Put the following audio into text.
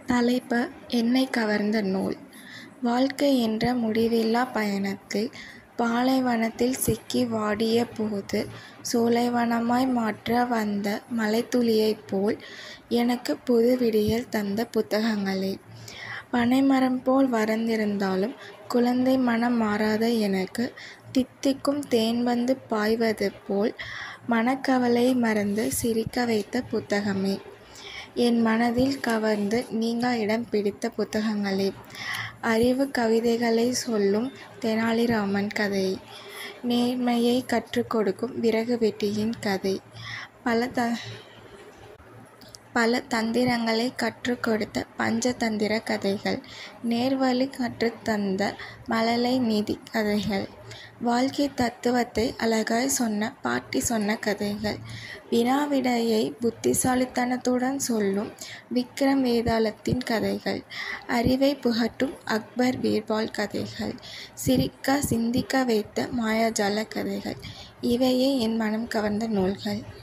தலைப்பு என்னை கவர்ந்த நூல் வாழ்க்கை என்ற முடிவில்லா பயணத்தில் பாலைவனத்தில் சிக்கி வாடிய போது சோலைவனமாய் மாற்ற வந்த மழைத்துளியைப் போல் எனக்கு புது விடியல் தந்த புத்தகங்களே. பனைமரம் போல் வளர்ந்திருந்தாலும் குழந்தை மனம் மாறாத எனக்கு தித்திக்கும் தேன் வந்து பாய்வது போல் மனக்கவலையை மறந்து சிரிக்க வைத்த புத்தகமே. என் மனதில் கவர்ந்து நீங்கா இடம் பிடித்த புத்தகங்களே. அறிவுக் கவிதைகளைச் சொல்லும் தெனாலிராமன் கதை. நேர்மையைக் கற்றுக் கொடுக்கும் விறகு வெட்டியின் கதை. பல தந்திரங்களைக் கற்றுக் கொடுத்த பஞ்சதந்திரக் கதைகள். நேர்வழி கற்றுத் தந்த மழலை நீதிக் கதைகள். வாழ்க்கைத் தத்துவத்தை அழகாய்ச் சொன்ன பாட்டி சொன்ன கதைகள். வினா விடையை புத்திசாலித்தனத்துடன் சொல்லும் விக்ரம் வேதாளத்தின் கதைகள். அறிவைப் புகட்டும் அக்பர் பீர்பால் கதைகள். சிரிக்க சிந்திக்க வைத்த மாயாஜாலக் கதைகள். இவையே என் மனம் கவர்ந்த நூல்கள்.